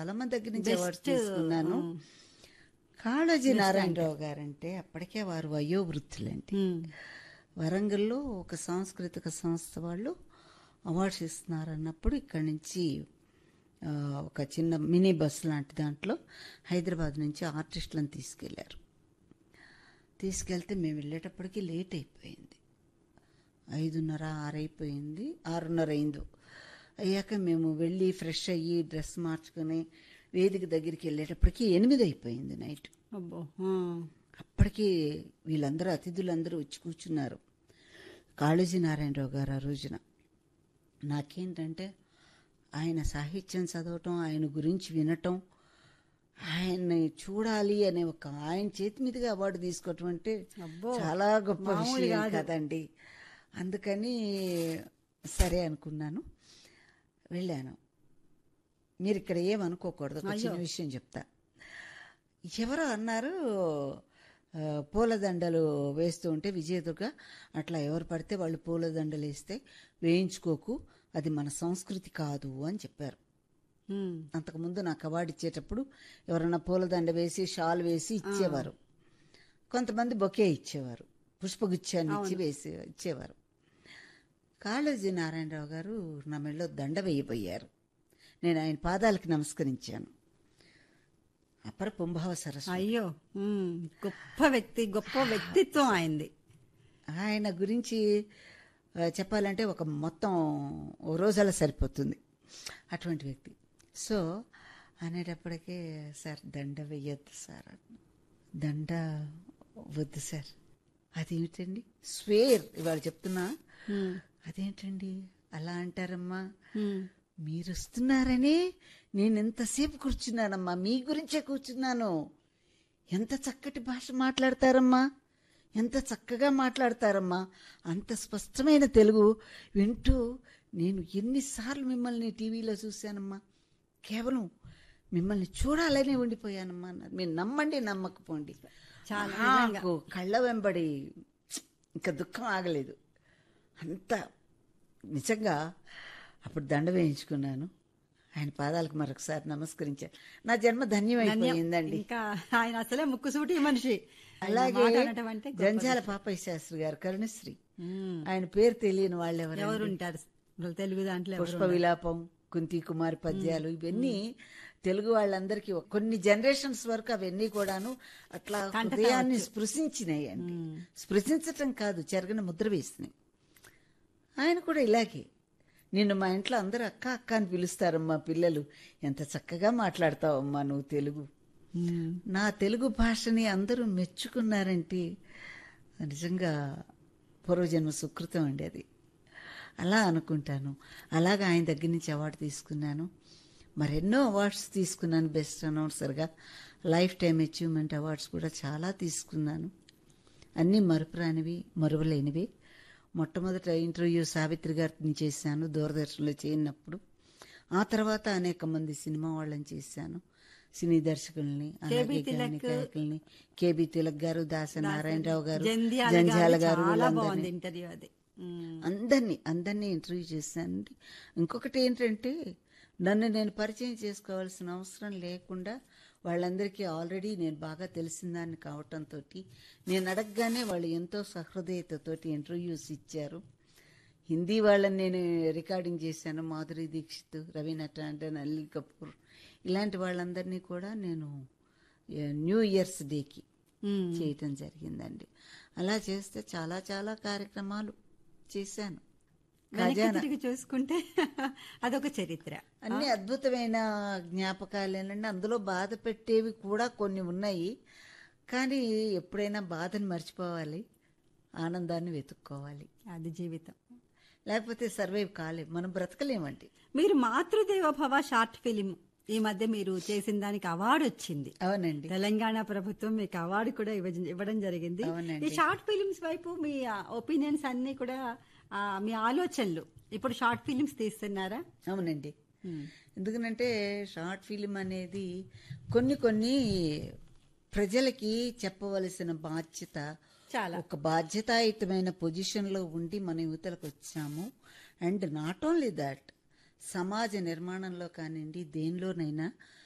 చాలా మంది దగ్గర నుంచి అవార్డ్స్ తీసుకున్నాను కాళోజీ నారాయణరావు గారంటే అప్పటికే వారు వయోవృద్ధులండి వరంగల్లో ఒక సాంస్కృతిక సంస్థ వాళ్ళు అవార్డ్స్ ఇస్తున్నారు అన్నప్పుడు ఇక్కడి నుంచి ఆ, ఒక చిన్న మినీ బస్ లాంటి దాంట్లో హైదరాబాద్ నుంచి ఆర్టిస్టులను తీసుకెళ్లారు తీసుకెళ్తే మేము వెళ్ళేటప్పటికి లేట్ అయిపోయింది ఐదున్నర ఆరు అయిపోయింది ఆరున్నర అయింది అయ్యాక మేము వెళ్ళి ఫ్రెష్ అయ్యి డ్రెస్ మార్చుకొని వేదిక దగ్గరికి వెళ్ళేటప్పటికి ఎనిమిది అయిపోయింది నైట్ అబ్బో ఆ. అప్పటికి వీళ్ళందరూ అతిథులందరూ వచ్చి కూర్చున్నారు కాళోజీ నారాయణరావు గారు ఆ రోజున నాకేంటంటే ఆయన సాహిత్యం చదవటం ఆయన గురించి వినటం ఆయన్ని చూడాలి అనే ఒక ఆయన చేతి మీదుగా అవార్డు తీసుకోవటం అంటే అబ్బో, చాలా గొప్ప మామూలు విషయం కాదు. కదండి అందుకని సరే అనుకున్నాను వెళ్ళాను మీరు ఇక్కడ ఏమనుకోకూడదు ఒక చిన్న విషయం చెప్తా ఎవరో అన్నారు ఆ, పూలదండలు వేస్తూ ఉంటే విజయదుర్గ అట్లా ఎవరు పడితే వాళ్ళు పూలదండలు వేస్తే వేయించుకోకు అది మన సంస్కృతి కాదు అని చెప్పారు ఉమ్. అంతకుముందు నాకు అవార్డు ఇచ్చేటప్పుడు ఎవరన్నా పూలదండ వేసి షాల్ వేసి ఇచ్చేవారు కొంతమంది బొకే ఇచ్చేవారు పుష్పగుచ్చాన్ని ఇచ్చి వేసి ఇచ్చేవారు కాళోజీ నారాయణరావు గారు నా మెడలో దండ వేయబోయారు నేను ఆయన పాదాలకు నమస్కరించాను అపర కుంభావ సరస్సు అయ్యో ఉమ్. గొప్ప వ్యక్తి గొప్ప వ్యక్తిత్వం అయింది ఆయన గురించి ఆ, చెప్పాలంటే ఒక మొత్తం ఓ రోజలా సరిపోతుంది అటువంటి వ్యక్తి సో అనేటప్పటికే సార్ దండ వెయ్యొద్దు సార్ అన్న. దండ వద్దు సార్ అదేమిటండి స్వేర్ ఇవాళ చెప్తున్నా అదేంటండి అలా అంటారమ్మా ఉమ్. మీరు వస్తున్నారని నేను ఎంతసేపు కూర్చున్నానమ్మా మీ గురించే కూర్చున్నాను ఎంత చక్కటి భాష మాట్లాడతారమ్మా ఎంత చక్కగా మాట్లాడతారమ్మా అంత స్పష్టమైన తెలుగు వింటూ నేను ఎన్నిసార్లు మిమ్మల్ని టీవీలో చూశానమ్మా కేవలం మిమ్మల్ని చూడాలనే ఉండిపోయానమ్మా అన్నారు మీరు నమ్మండి నమ్మకపోండి చాలా నాకు కళ్ళ వెంబడి ఇంకా దుఃఖం ఆగలేదు అంత నిజంగా అప్పుడు దండ వేయించుకున్నాను ఆయన పాదాలకు మరొకసారి నమస్కరించాను నా జన్మ ధన్యమైపోయిందండి ఇంకా ఆయన అసలే ముక్కుసూటి మనిషి ఆయన అలాగే మాట అనటం అంటే గొప్ప జంజాల పాపయ్య శాస్త్రి గారు కరుణశ్రీ ఉమ్. ఆయన పేరు తెలియని వాళ్ళెవరు ఎవరు ఉంటారు అసలు తెలుగు దాంట్లో ఎవరు పుష్ప విలాపం కుంతి కుమారి పద్యాలు ఇవన్నీ తెలుగు వాళ్ళందరికీ ఒక- కొన్ని జనరేషన్స్ వరకు అవన్నీ కూడాను అట్లా హృదయాన్ని స్పృశించినాయి అండి స్పృశించటం కాదు చెరగని ముద్ర వేసినాయి ఆయన కూడా ఇలాగే నిన్ను మా ఇంట్లో అందరూ అక్క అక్క అని పిలుస్తారమ్మా పిల్లలు ఎంత చక్కగా మాట్లాడతావమ్మా నువ్వు తెలుగు ఉమ్. నా తెలుగు భాషని అందరూ మెచ్చుకున్నారంటే నిజంగా పూర్వజన్మ సుకృతం అండి అది అలా అనుకుంటాను అలాగా ఆయన దగ్గర నుంచి అవార్డు తీసుకున్నాను మరెన్నో అవార్డ్స్ తీసుకున్నాను బెస్ట్ అనౌన్సర్గా లైఫ్ టైం అచీవ్మెంట్ అవార్డ్స్ కూడా చాలా తీసుకున్నాను అన్నీ మరుపురానివి మరువలేనివి మొట్టమొదట ఇంటర్వ్యూ సావిత్రి గారిని చేశాను దూరదర్శన్లో చేయనప్పుడు ఆ తర్వాత అనేక మంది సినిమా వాళ్ళని చేశాను సినీ దర్శకుల్ని అలాగే గాయకుల్ని కేబి తిలక్ గారు దాస నారాయణరావు గారు జంధ్యాల జంధ్యాల గారు గారు చాలా వీళ్ళందరినీ బాగుంది ఇంటర్వ్యూ అది ఉమ్. అందరినీ అందరినీ ఇంటర్వ్యూ చేశానండి ఇంకొకటి ఏంటంటే నన్ను నేను పరిచయం చేసుకోవాల్సిన అవసరం లేకుండా వాళ్ళందరికీ ఆల్రెడీ నేను బాగా తెలిసిందాన్ని కావటంతో నేను అడగగానే వాళ్ళు ఎంతో సహృదయతతోటి ఇంటర్వ్యూస్ ఇచ్చారు హిందీ వాళ్ళని నేను రికార్డింగ్ చేశాను మాధురి దీక్షిత్ రవీనా టాండన్ అనిల్ కపూర్ ఇలాంటి వాళ్ళందరినీ కూడా నేను ఏ, న్యూ ఇయర్స్ డేకి ఉమ్. చేయటం జరిగిందండి అలా చేస్తే చాలా చాలా కార్యక్రమాలు చేశాను వెనక్కి ఖజానా తిరిగి చూసుకుంటే అదొక చరిత్ర అన్ని అద్భుతమైన జ్ఞాపకాలేనండి అందులో బాధ పెట్టేవి కూడా కొన్ని ఉన్నాయి కానీ ఎప్పుడైనా బాధను మర్చిపోవాలి ఆనందాన్ని వెతుక్కోవాలి అది జీవితం లేకపోతే సర్వైవ్ కాలేం మనం బ్రతకలేమండి మీరు మాతృదేవ భవ షార్ట్ ఫిలిం ఈ మధ్య మీరు చేసిన దానికి అవార్డు వచ్చింది అవునండి తెలంగాణ ప్రభుత్వం మీకు అవార్డు కూడా ఇవ్వ- ఇవ్వడం జరిగింది అవునండి. ఈ షార్ట్ ఫిలిమ్స్ వైపు మీ ఒపీనియన్స్ అన్ని కూడా ఆ, మీ ఆలోచనలు ఇప్పుడు షార్ట్ ఫిలిమ్స్ తీస్తున్నారా అవునండి ఎందుకనంటే షార్ట్ ఫిలిం అనేది కొన్ని కొన్ని ప్రజలకి చెప్పవలసిన బాధ్యత చాలా ఒక బాధ్యతాయుతమైన పొజిషన్లో ఉండి మన యువతలకు వచ్చాము అండ్ నాట్ ఓన్లీ దట్ సమాజ నిర్మాణంలో కానివ్వండి దేనిలోనైనా